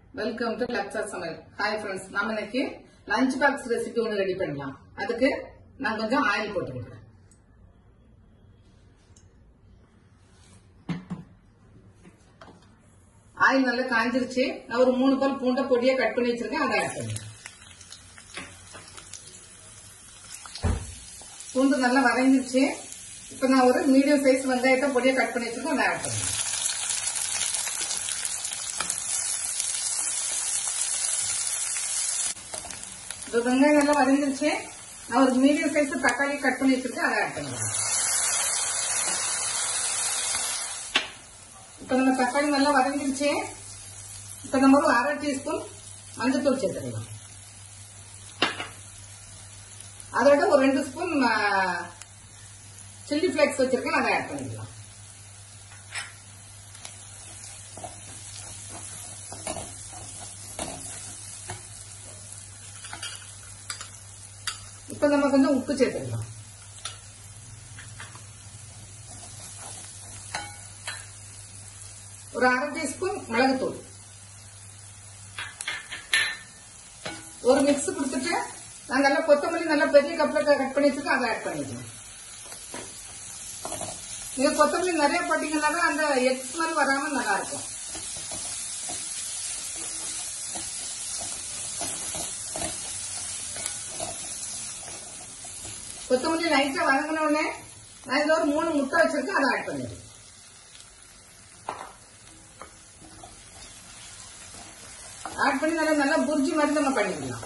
welcome to லக்ஸர் சமையல் hi friends நாம இன்னைக்கு லஞ்ச் பாக்ஸ் ரெசிபி ஒன்று ரெடி பண்ணலாம் அதுக்கு நான் கொஞ்சம் ஆயில் போட்டுக்கிறேன் ஆயில் நல்லா காஞ்சிருச்சு நான் ஒரு மூணு பல் பூண்டை பொடியா கட் பண்ணி வச்சிருக்கேன் அதை ஆட் பண்ணுறேன் பூண்டு நல்லா வரைஞ்சிருச்சு இப்போ நான் ஒரு மீடியம் சைஸ் வெங்காயத்தை பொடியா கட் பண்ணி வச்சிருக்கேன் அதை ஆட் பண்ணுறேன் இந்த வெங்காயம் நல்லா வதங்கிருச்சு நான் ஒரு மீடியம் சைஸ் தக்காளி கட் பண்ணி வச்சிருக்கேன் அதை ஆட் பண்ணுறேன் இப்போ நம்ம தக்காளி நல்லா வதங்கிருச்சு இப்போ நம்ம ஒரு அரை டீஸ்பூன் மஞ்சத்தூள் சேர்த்துக்கலாம் அதோட ஒரு ரெண்டு ஸ்பூன் சில்லி ஃபிளேக்ஸ் வச்சிருக்கேன் அதை ஆட் பண்ணிக்கலாம் இப்ப நம்ம கொஞ்சம் உப்பு சேர்த்துக்கலாம் ஒரு அரை டீஸ்பூன் மிளகுத்தூள் ஒரு மிக்ஸ் கொடுத்துட்டு நான் நல்லா கொத்தமல்லி நல்லா பெரிய கப்ல கட் பண்ணி வச்சுட்டு அதை ஆட் பண்ணிக்கலாம் நீங்க கொத்தமல்லி நிறைய போட்டீங்கன்னா தான் அந்த எக் ஸ்மெல் வராம நல்லா இருக்கும் கொத்தமல்லி லைட்டா வதங்கின உடனே நான் இதுல ஒரு மூணு முட்டை வச்சிருக்கேன் அதை ஆட் பண்ணிடுறேன் ஆட் பண்ணி நல்லா நல்லா புர்ஜி மாதிரி நம்ம பண்ணிக்கலாம்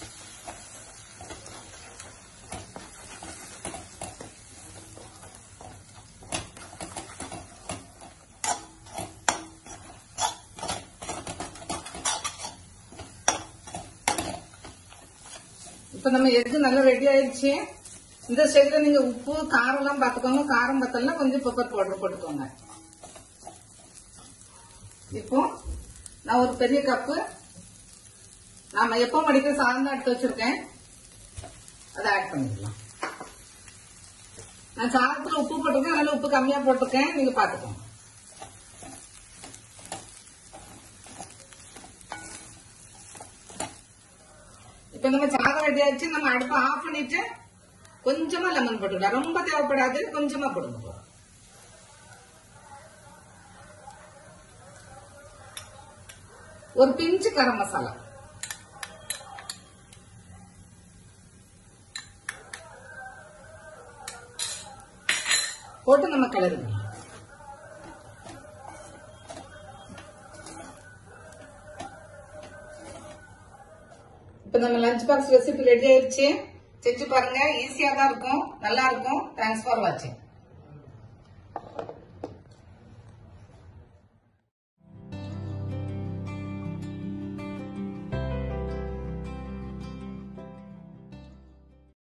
இப்ப நம்ம எக்கு நல்லா ரெடி ஆயிடுச்சு இந்த ஸ்டேஜ்ல நீங்க உப்பு காரம் எல்லாம் பாத்துக்கோங்க காரம் பத்தலாம் கொஞ்சம் பெப்பர் பவுடர் போட்டுக்கோங்க இப்போ நான் ஒரு பெரிய கப்பு நாம எப்போ மடிக்கிற சாதம் தான் எடுத்து வச்சிருக்கேன் அதை ஆட் பண்ணிக்கலாம் நான் சாதத்துல உப்பு போட்டிருக்கேன் அதனால உப்பு கம்மியா போட்டிருக்கேன் நீங்க பாத்துக்கோங்க இப்ப நம்ம சாதம் ரெடி ஆயிடுச்சு நம்ம அடுப்பை ஆஃப் பண்ணிட்டு கொஞ்சமா லெமன் போட்டுக்கலாம் ரொம்ப தேவைப்படாது கொஞ்சமா போடுங்க ஒரு பிஞ்சு கரம் மசாலா போட்டு நம்ம கிளறுங்க இப்ப நம்ம லஞ்ச் பாக்ஸ் ரெசிபி ரெடி ஆயிடுச்சு செஞ்சு பாருங்க ஈஸியா தான் இருக்கும் நல்லா இருக்கும் தேங்க்ஸ் ஃபார் வாட்சிங்